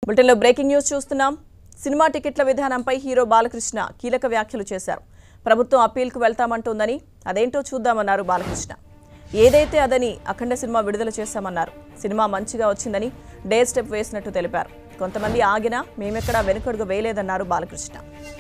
బులెటిన్లో breaking news చూస్తున్నాం cinema టికెట్ల విధానంపై హీరో బాలకృష్ణ కీలక వ్యాఖ్యలు చేశారు ప్రభుత్వం అప్పీల్కు వెళ్తామంటోందని అదేంటో చూద్దామన్నారు బాలకృష్ణ ఏదైతే అదని అఖండ సినిమా విడుదల చేశామన్నారు సినిమా మంచిగా వచ్చిందని డే స్టెప్ వేసినట్టు తెలిపారు కొంతమంది ఆగినా మేమెక్కడా వెనుకడుగు వేయలేదన్నారు బాలకృష్ణ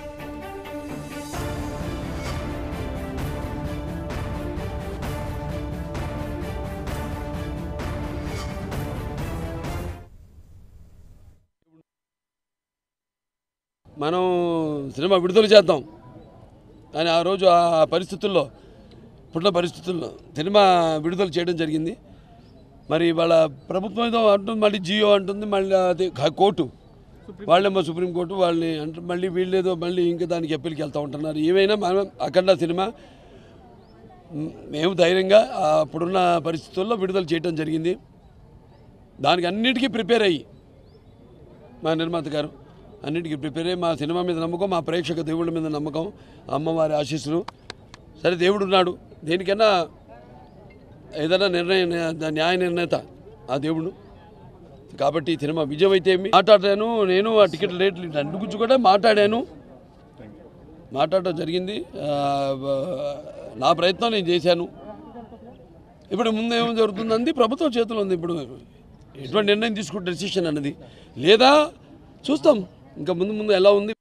మనం సినిమా విడుదల చేద్దాం కానీ ఆ రోజు ఆ పరిస్థితుల్లో ఇప్పుడున్న పరిస్థితుల్లో సినిమా విడుదల చేయడం జరిగింది మరి వాళ్ళ ప్రభుత్వం ఏదో అంటుంది మళ్ళీ జియో అంటుంది మళ్ళీ అది క- కోర్టు వాళ్ళేమో సుప్రీంకోర్టు వాళ్ళని అంటే మళ్ళీ వీళ్ళేదో మళ్ళీ ఇంకా దానికి అప్పీల్కి వెళ్తూ ఉంటున్నారు ఏమైనా మనం అఖండ సినిమా మ్, మేము ధైర్యంగా ఆ అప్పుడున్న పరిస్థితుల్లో విడుదల చేయడం జరిగింది దానికి అన్నిటికీ ప్రిపేర్ అయ్యి మా నిర్మాత గారు అన్నిటికీ ప్రిపేర్ అయ్యి మా సినిమా మీద నమ్మకం మా ప్రేక్షక దేవుళ్ళ మీద నమ్మకం అమ్మవారి ఆశీస్సులు సరే దేవుడు ఉన్నాడు దేనికైనా ఏదైనా నిర్ణయం దా- న్యాయ నిర్ణేత ఆ దేవుడు కాబట్టి ఈ సినిమా విజయం అయితే ఏమి మాట్లాడాను నేను ఆ టికెట్ రేట్లు రెండు గురించి కూడా మాట్లాడాను మాట్లాడటం జరిగింది ఆ, నా ప్రయత్నం నేను చేశాను ఇప్పుడు ముందు ఏం జరుగుతుందంది ప్రభుత్వం చేతిలో ఉంది ఇప్పుడు ఎటువంటి నిర్ణయం తీసుకుంటే డెసిషన్ అన్నది లేదా చూస్తాం ఇంకా ముందు ముందు ఎలా ఉంది